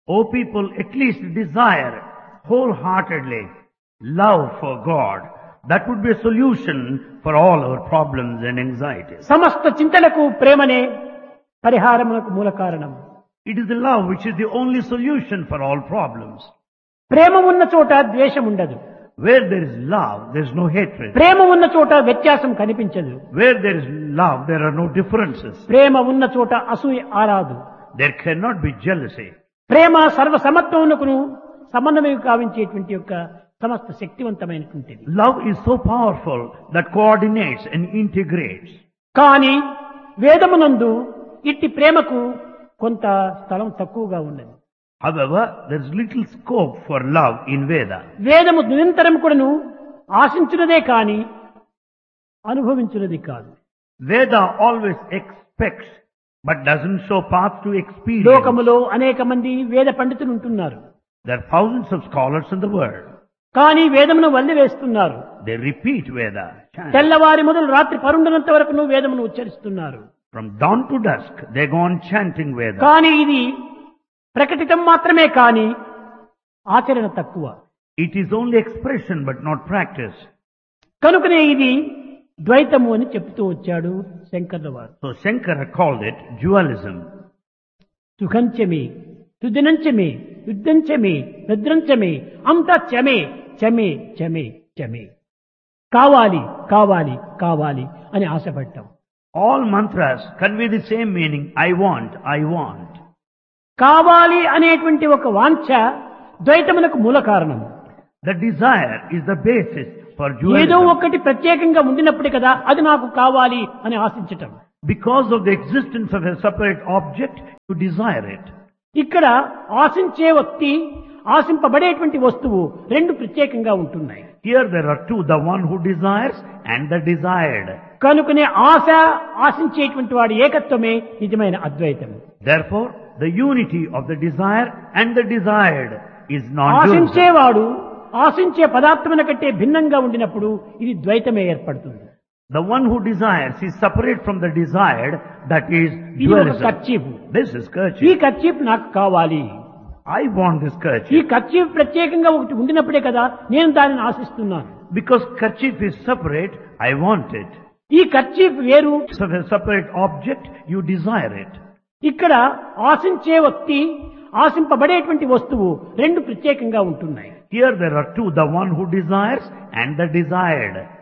O people, at least desire wholeheartedly love for God. That would be a solution for all our problems and anxieties. సమస్త చింతలకు ప్రేమనే పరిహారమునకు మూల కారణం It is the love which is the only solution for all problems. ప్రేమ ఉన్న చోట ద్వేషం ఉండదు Where there is love, there is no hatred. ప్రేమ ఉన్న చోట వ్యత్యాసం కనిపించదు Where there is love, there are no differences. ప్రేమ ఉన్న చోట అసూయ ఆరాదు There cannot be jealousy. ప్రేమ సర్వసమత్వమునకును సమన్వయం కావించేటువంటి యొక్క సమస్త శక్తివంతమైనటువంటిది Love is so powerful that coordinates and integrates. కానీ వేదమునందు ఇట్టి ప్రేమకు కొంత స్థలం తక్కువగా ఉన్నది However, there is little scope for love in Veda. వేదము నిరంతరం కూడాను ఆశించున్నదే కాని అనుభవించున్నది కాదు Veda always expects but doesn't show path to experience. లోకములో అనేక మంది వేద పండితులు ఉంటున్నారు There are thousands of scholars in the world. కానీ వేదమును వల్లి వేస్తున్నారు They repeat Veda. chant. తెల్లవారి మొదలు రాత్రి పరుండనంత వరకు వేదమును ఉచ్చరిస్తున్నారు From dawn to dusk, they go on chanting Veda. కానీ ఇది ప్రకటితం మాత్రమే కాని ఆచరణ తక్కువ It is only expression but not practice. కనుకనే ఇది ద్వైతము అని చెప్తూ వచ్చాడు శంకర్ల వారు So Shankara called it dualism. సుఖంచమే సుదినంచమే యుద్ధంచమే భద్రంచమే అంతా చమే చమే చమే చమే కావాలి కావాలి కావాలి అని ఆశపడ్డాం All mantras convey the same meaning. I want, I want. కావాలి అనేటువంటి ఒక వాంఛ ద్వైతమునకు మూల కారణం The desire is the basis for ఏదో dualism. ఒకటి ప్రత్యేకంగా ఉండినప్పుడే కదా అది నాకు కావాలి అని ఆశించటం Because of the existence of a separate object, you desire it. ఇక్కడ ఆశించే వ్యక్తి ఆశింపబడేటువంటి వస్తువు రెండు ప్రత్యేకంగా ఉంటున్నాయి Here there are two, the one who desires and the desired. కనుకనే ఆశ ఆశించేటువంటి వాడి ఏకత్వమే నిజమైన అద్వైతం Therefore, the unity of the desire and the desired is non-dualism. ఆశించేవాడు ఆశించే పదార్థముల కంటే భిన్నంగా ఉండినప్పుడు ఇది ద్వైతమే ఏర్పడుతుంది The one who desires is separate from the desired, that is ఇది ఒక dualism. కర్చీఫ్ This is ఈ kerchief. కర్చీఫ్ నాకు కావాలి I want this ఈ kerchief. కర్చీఫ్ ప్రత్యేకంగా ఒకటి ఉండినప్పుడే కదా నేను దానిని ఆశిస్తున్నాను Because kerchief is separate, I want it. ఈ కర్చీఫ్ వేరు So a separate object, you desire it. ఇక్కడ ఆశించే వ్యక్తి ఆశింపబడేటువంటి వస్తువు రెండు ప్రత్యేకంగా ఉంటున్నాయి Here there are two, the one who desires and the desired.